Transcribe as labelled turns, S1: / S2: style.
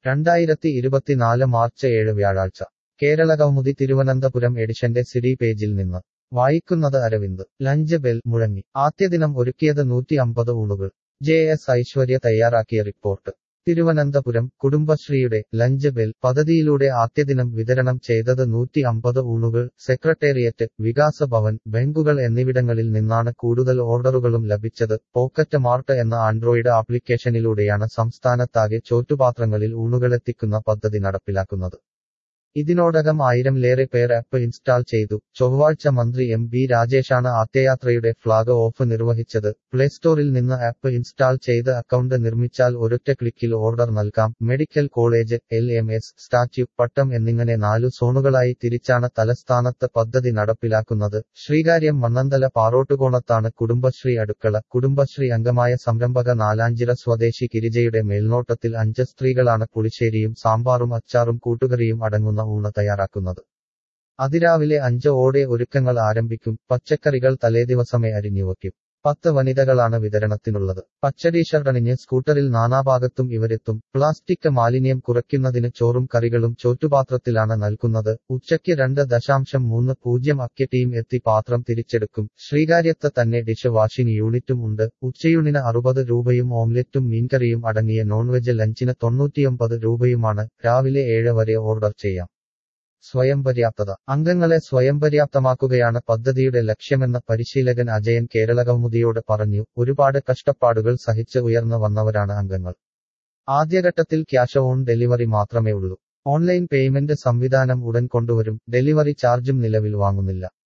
S1: രണ്ടായിരത്തി ഇരുപത്തിനാല് മാർച്ച് ഏഴ് വ്യാഴാഴ്ച കേരള കൗമുദി തിരുവനന്തപുരം എഡിഷന്റെ സിഡി പേജിൽ നിന്ന് വായിക്കുന്നത് അരവിന്ദ് ലഞ്ച് ബെൽ മുഴങ്ങി ആദ്യദിനം ഒരുക്കിയത് നൂറ്റി അമ്പത് ഊണുകൾ ജെ എസ് ഐശ്വര്യ തയ്യാറാക്കിയ റിപ്പോർട്ട് തിരുവനന്തപുരം കുടുംബശ്രീയുടെ ലഞ്ച് ബെൽ പദ്ധതിയിലൂടെ ആദ്യദിനം വിതരണം ചെയ്തത് നൂറ്റി അമ്പത് ഊണുകൾ സെക്രട്ടേറിയറ്റ് വികാസ ഭവൻ ബാങ്കുകൾ എന്നിവിടങ്ങളിൽ നിന്നാണ് കൂടുതൽ ഓർഡറുകളും ലഭിച്ചത് പോക്കറ്റ് മാർട്ട് എന്ന ആൻഡ്രോയിഡ് ആപ്ലിക്കേഷനിലൂടെയാണ് സംസ്ഥാനത്താകെ ചോറ്റുപാത്രങ്ങളിൽ ഊണുകളെത്തിക്കുന്ന പദ്ധതി നടപ്പിലാക്കുന്നത് ഇതിനോടകം ആയിരംലേറെ പേർ ആപ്പ് ഇൻസ്റ്റാൾ ചെയ്തു ചൊവ്വാഴ്ച മന്ത്രി എം ബി രാജേഷാണ് ആദ്യയാത്രയുടെ ഫ്ളാഗ് ഓഫ് നിർവഹിച്ചത് പ്ലേസ്റ്റോറിൽ നിന്ന് ആപ്പ് ഇൻസ്റ്റാൾ ചെയ്ത് അക്കൗണ്ട് നിർമ്മിച്ചാൽ ഒരൊറ്റ ക്ലിക്കിൽ ഓർഡർ നൽകാം medical college L M S statue Pattom എന്നിങ്ങനെ നാലു സോണുകളായി തിരിച്ചാണ് തലസ്ഥാനത്ത് പദ്ധതി നടപ്പിലാക്കുന്നത് ശ്രീകാര്യം മണ്ണന്തല പാറോട്ടുകോണത്താണ് കുടുംബശ്രീ അടുക്കള കുടുംബശ്രീ അംഗമായ സംരംഭക നാലാഞ്ചിറ സ്വദേശി ഗിരിജയുടെ മേൽനോട്ടത്തിൽ അഞ്ച് സ്ത്രീകളാണ് പുളിശ്ശേരിയും സാമ്പാറും അച്ചാറും കൂട്ടുകറിയും അടങ്ങുന്ന ഊണ് തയ്യാറാക്കുന്നത് അതിരാവിലെ അഞ്ച് ഓടെ ഒരുക്കങ്ങൾ ആരംഭിക്കും പച്ചക്കറികൾ തലേദിവസമേ അരിഞ്ഞുവയ്ക്കും പത്ത് വനിതകളാണ് വിതരണത്തിനുള്ളത് പച്ചടി ഷർട്ടണിഞ്ഞ് സ്കൂട്ടറിൽ നാനാഭാഗത്തും ഇവരെത്തും പ്ലാസ്റ്റിക് മാലിന്യം കുറയ്ക്കുന്നതിന് ചോറും കറികളും ചോറ്റുപാത്രത്തിലാണ് നൽകുന്നത് ഉച്ചയ്ക്ക് രണ്ട് ദശാംശം മൂന്ന് പൂജ്യം അക്ക ടീം എത്തി പാത്രം തിരിച്ചെടുക്കും ശ്രീകാര്യത്ത് തന്നെ ഡിഷ് വാഷിംഗ് യൂണിറ്റും ഉണ്ട് ഉച്ചയൂണിന് അറുപത് രൂപയും ഓംലെറ്റും മീൻകറിയും അടങ്ങിയ നോൺവെജ് ലഞ്ചിന് തൊണ്ണൂറ്റിയൊമ്പത് രൂപയുമാണ് രാവിലെ ഏഴ് വരെ ഓർഡർ ചെയ്യാം സ്വയം പര്യാപ്തത അംഗങ്ങളെ സ്വയം പര്യാപ്തമാക്കുകയാണ് പദ്ധതിയുടെ ലക്ഷ്യമെന്ന് പരിശീലകൻ അജയൻ കേരള കൗമുദിയോട് പറഞ്ഞു ഒരുപാട് കഷ്ടപ്പാടുകൾ സഹിച്ച് ഉയർന്നു വന്നവരാണ് അംഗങ്ങൾ ആദ്യഘട്ടത്തിൽ ക്യാഷ് ഓൺ ഡെലിവറി മാത്രമേ ഉള്ളൂ ഓൺലൈൻ പേയ്മെന്റ് സംവിധാനം ഉടൻ കൊണ്ടുവരും ഡെലിവറി ചാർജും നിലവിൽ വാങ്ങുന്നില്ല